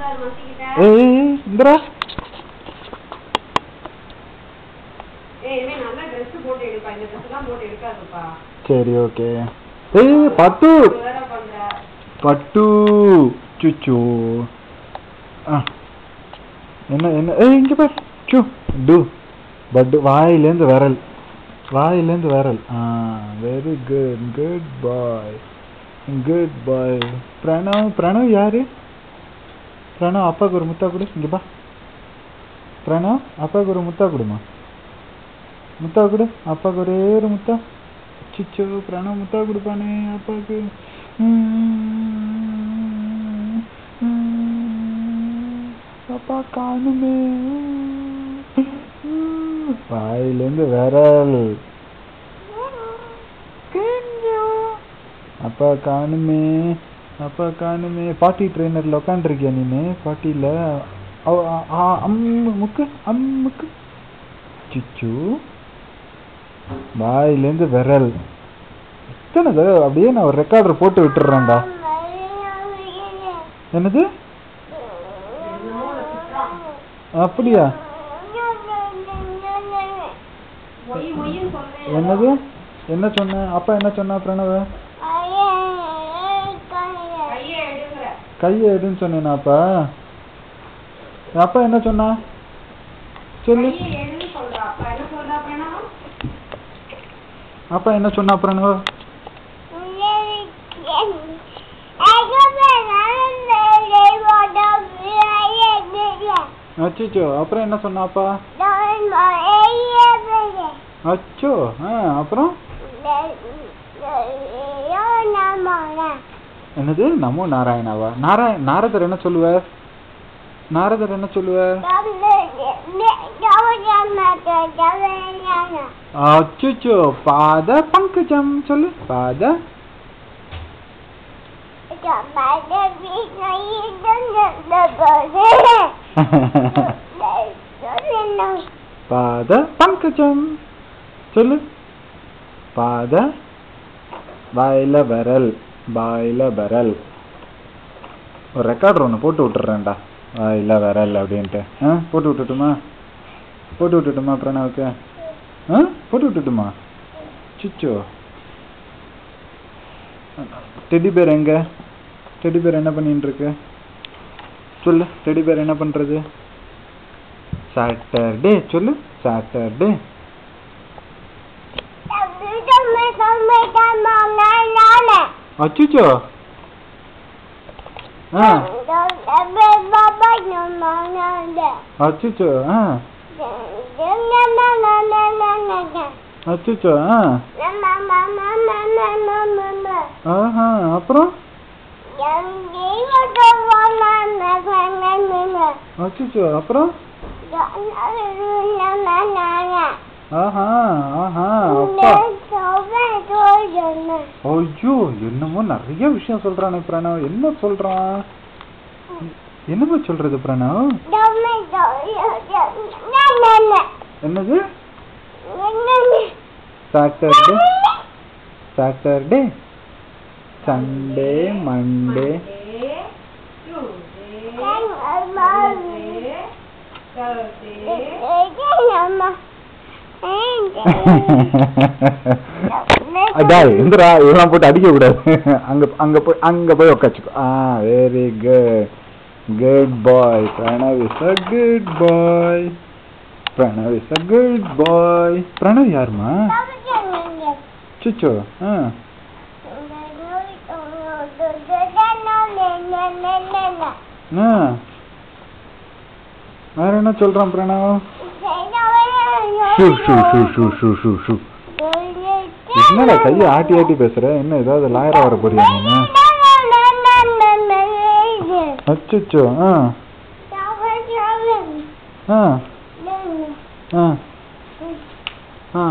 பாரு மசிக்கிட்ட. ஏய் ஏய், ஏய், இந்தரா ஏய், இனிமே நல்ல dress போட்டு எடுப்பா. இந்த dress எல்லாம் போட்டு எடுக்காதப்பா. சரி ஓகே ஏய் பட்டு இது வேற பண்ற. பட்டு சுச்சு ஆ என்ன என்ன ஏய் இங்க பாரு சு டு பட் வாயிலேருந்து விரல் வாயிலேருந்து விரல் ஆ very good good boy good boy Pranav Pranav யாரு பிரணவ் அப்பாவுக்கு ஒரு முத்தா கொடு இங்க பா பிரணவ் அப்பாவுக்கு ஒரு முத்தா கொடுமா முத்தா கொடு அப்பாவுக்கு ஒரே ஒரு முத்தா சிச்சோ பிரணவ் முத்தா கொடுப்பானே அப்பாவுக்கு உம், உம், அப்பா காணுமே உம், வாயிலேருந்து விரல் அப்பா காணுமே அப்பா காணுமே பாட்டி ட்ரெயினர்ல உட்காந்துருக்கியா நீனு பாட்டியில அவ- ஆ, ஆ, அம்மு முக்கு அம்முக்கு சிச்சு வாயிலேருந்து விரல் எத்தனை தடவை அப்படியே நான் ஒரு ரெக்கார்டர் போட்டு விட்டுறேன்டா என்னது என்னமோ உன்னை திட்டுறான். அப்படியா மொய் மொய்ன்னு சொல்றேன். என்னது என்ன சொன்ன அப்பா என்ன சொன்னா பிரணவ கையை எடுங்கிற. கையை எடுன்னு சொன்னேனா அப்பா அப்பா என்ன சொன்னா சொல்லு கையை எடுன்னு சொல்றா. அப்பா என்ன சொல்றா பிரணவ்? அப்பா என்ன சொன்னா பிரணவ அச்சோ அப்புறம் என்ன சொன்னா அப்பா அச்சோ ஆ அப்புறம் என்னது நமோ நாராயணாவா நாராய நாரதர் என்ன சொல்லுவார் நாரதர் என்ன சொல்லுவார் அச்சோ பாத பங்கஜம் சொல்லு பாத பாத பங்கஜம் சொல்லு பாத வாயில விரல் வாயில விரல் ஒரு ரெக்கார்டர் ஒன்று போட்டு விட்டுறேன்டா வாயில விரல் அப்படின்ட்டு ஆ போட்டு விட்டுட்டுமா போட்டு விட்டுட்டுமா பிரணவுக்கு ஆ போட்டு விட்டுட்டுமா சுச்சோ டெடி பேர் எங்க டெடி பேர் என்ன பண்ணிட்டு இருக்கு சொல்லு டெடி பேர் என்ன பண்றது சாட்டர்டே சொல்லு சாட்டர்டே அச்சுச்சோ ஆ அச்சுச்சோ ஆ அச்சுச்சோ ஆ ஆஹா அப்புறம் அச்சுச்சோ அப்புறம் ஆஹா ஆஹா அப்பா ஐயோ என்னமோ நிறைய விஷயம் சொல்றானே பிரணவ் என்ன சொல்றான் என்னமோ சொல்றது பிரணவ் என்னது சாட்டர்டே சாட்டர்டே சண்டே மண்டே அடாய் இந்திரா இதெல்லாம் போட்டு அடிக்க கூடாது அங்க அங்க போய் அங்க போய் உட்காச்சுக்கோ ஆ very good good boy Pranav is a good boy Pranav is a good boy Pranav யாருமா சுச்சோ ஆ ஆ வேற என்ன சொல்றான் Pranav shoe shoe shoe shoe shoe shoe shoe என்னடா கையை ஆட்டி ஆட்டி பேசுற என்ன ஏதாவது லாயரா வர போறியா நீங்க அச்சோ ஆ ஆ ஆ ஆ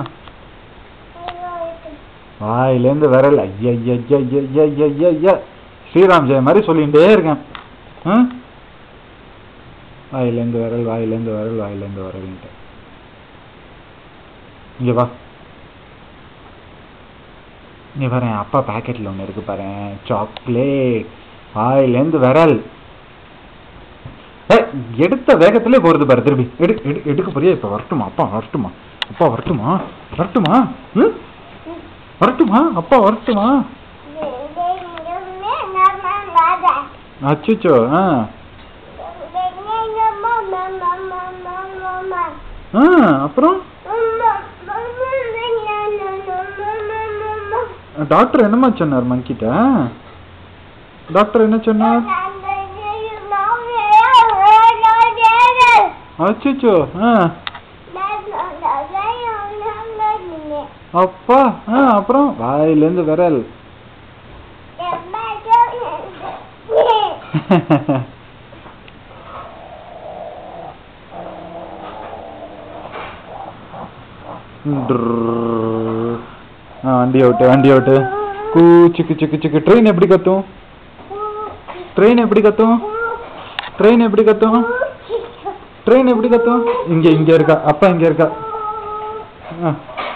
வாயிலேருந்து விரல் ஐயா ஐயா ஐயா ஐயா ஐயா ஐயா ஐயா ஸ்ரீராம் ஜெயம் மாதிரி சொல்லிகிட்டே இருக்கேன் ஆ வாயிலேருந்து விரல் வாயிலேருந்து விரல் வாயிலேருந்து விரல்ன்ட்டு இங்கே வா இங்கே பாரு என் அப்பா பாக்கெட்டில் ஒன்று இருக்கு பாரு சாக்லேட் வாயிலேருந்து விரல் ஏய், எடுத்த வேகத்திலே போறது பாரு திரும்பி எடு எடு எடுக்க போறியா இப்ப வரட்டுமா அப்பா வரட்டுமா அப்பா வரட்டுமா வரட்டுமா ம் வரட்டுமா அப்பா வரட்டுமா அச்சோ ஆ ஆ அப்புறம் டாக்டர் என்னம்மா சொன்னார் மங்கிட்ட டாக்டர் என்ன சொன்னார் அச்சோ ஆ அப்பா ஆ அப்புறம் வாயிலேருந்து விரல் ஆ வண்டி ஓட்டு வண்டி ஓட்டு கூ சிக்கு சிக்கு சிக்கு ட்ரெயின் எப்படி கத்தும் ட்ரெயின் எப்படி கத்தும் ட்ரெயின் எப்படி கத்தும் ட்ரெயின் எப்படி கத்தும் இங்க இங்க இருக்கா அப்பா இங்க இருக்கா ஆ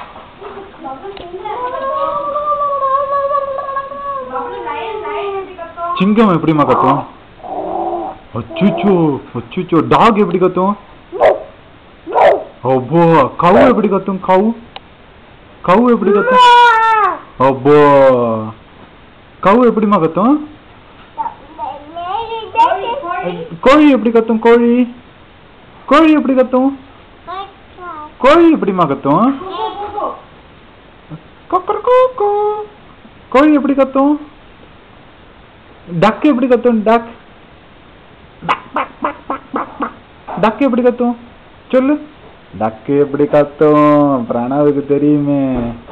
பப்ளு lion, lion எப்படி கத்தும்? சிங்கம் எப்படிம்மா கத்தும் அச்சுச்சோ அச்சுச்சோ டாக் எப்படி கத்தும் அப்போ கவு எப்படி கத்தும் கவு கவு எப்படி கத்தும் அப்போ கவு எப்படிம்மா கத்தும் கோழி, கோழி. கோழி எப்படி கத்தும் கோழி கோழி எப்படி கத்தும் கோழி எப்படிம்மா கத்தும் கூ, கூ, கூ, கூ. கொக்கரக்கோக்கோ. கோழி எப்படி கத்தும் டக் எப்படி கத்தும் டக் டக் எப்படி கத்தும் சொல்லு டக் எப்படி கத்தும் பிரணவுக்கு தெரியுமே